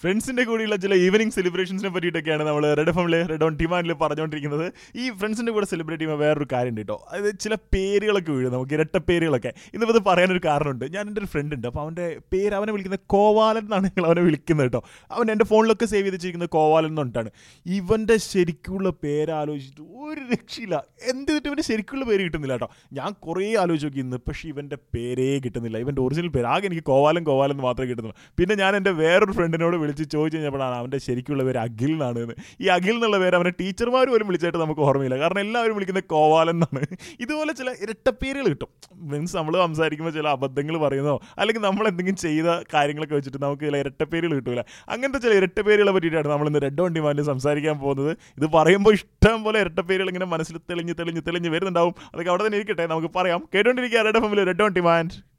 ഫ്രണ്ട്സിന്റെ കൂടെയുള്ള ചില ഈവനിങ് സെലിബ്രേഷൻസിനെ പറ്റിയിട്ടൊക്കെയാണ് നമ്മൾ റെഡ് എഫ് എമ്മിൽ റെഡ് ഓൺ ടിമാനിൽ പറഞ്ഞുകൊണ്ടിരിക്കുന്നത് ഈ ഫ്രണ്ട്സിന്റെ കൂടെ സെലിബ്രേറ്റ് ചെയ്യുമ്പോൾ വേറൊരു കാര്യം ഉണ്ട് കേട്ടോ അത് ചില പേരുകളൊക്കെ വീഴും നമുക്ക് ഇരട്ട പേരുകളൊക്കെ ഇന്നിപ്പോൾ ഇത് പറയാനൊരു കാരണമുണ്ട് ഞാൻ എൻ്റെ ഒരു ഫ്രണ്ട് ഉണ്ട് അപ്പോൾ അവൻ്റെ പേര് അവനെ വിളിക്കുന്നത് കോവാലൻ എന്നാണ് ഞങ്ങൾ അവനെ വിളിക്കുന്നത് കേട്ടോ അവൻ എൻ്റെ ഫോണിലൊക്കെ സേവ് ചെയ്ത് വെച്ചിരിക്കുന്നത് കോവാലൻ എന്ന് പറഞ്ഞിട്ടാണ് ഇവൻ്റെ ശരിക്കുള്ള പേര് ആലോചിച്ചിട്ട് ഒരു രക്ഷയില്ല എന്ത് ചെയ്തിട്ട് ഇവൻ്റെ ശരിക്കുള്ള പേര് കിട്ടുന്നില്ല കേട്ടോ ഞാൻ കുറേ ആലോചിച്ച് നോക്കി ഇന്ന് പക്ഷേ ഇവൻ്റെ പേരേ കിട്ടുന്നില്ല ഇവൻ്റെ ഒറിജിനൽ പേര് ആകെ എനിക്ക് കോവാലൻ കോവാലൻ എന്ന് മാത്രമേ കിട്ടുന്നുള്ളൂ പിന്നെ ഞാൻ എൻ്റെ വേറൊരു ഫ്രണ്ടിനോട് വിളിച്ച് ചോദിച്ചു കഴിഞ്ഞപ്പോഴാണ് അവൻ്റെ ശരിക്കുള്ള പേര് അഖിൽ എന്നാണ് എന്ന് ഈ അഖിൽ എന്നുള്ള പേര് അവനെ ടീച്ചർമാർ പോലും വിളിച്ചായിട്ട് നമുക്ക് ഓർമ്മയില്ല കാരണം എല്ലാവരും വിളിക്കുന്നത് കോവാലൻ എന്നാണ് ഇതുപോലെ ചില ഇരട്ടപ്പേരുകൾ കിട്ടും മീൻസ് നമ്മൾ സംസാരിക്കുമ്പോൾ ചില അബദ്ധങ്ങൾ പറയുന്നതോ അല്ലെങ്കിൽ നമ്മൾ എന്തെങ്കിലും ചെയ്ത കാര്യങ്ങളൊക്കെ വെച്ചിട്ട് നമുക്ക് ചില ഇരട്ടപ്പേരുകൾ കിട്ടൂല അങ്ങനത്തെ ചില ഇരട്ടപ്പേരുകളെ പറ്റിയിട്ടാണ് നമ്മൾ ഇന്ന് റെഡ് ഓൺ ഡിമാൻഡിൽ സംസാരിക്കാൻ പോകുന്നത് ഇത് പറയുമ്പോൾ ഇഷ്ടം പോലെ ഇരട്ടപ്പേരുകൾ ഇങ്ങനെ മനസ്സിൽ തെളിഞ്ഞ് തെളിഞ്ഞ് തെളിഞ്ഞ് വരുന്നുണ്ടാവും അതൊക്കെ അവിടെ തന്നെ ഇരിക്കട്ടെ നമുക്ക് പറയാം കേട്ടോണ്ടിരിക്കുക റെഡ് എഫ് എമ്മിൽ റെഡ് ഓൺ ഡിമാൻഡ്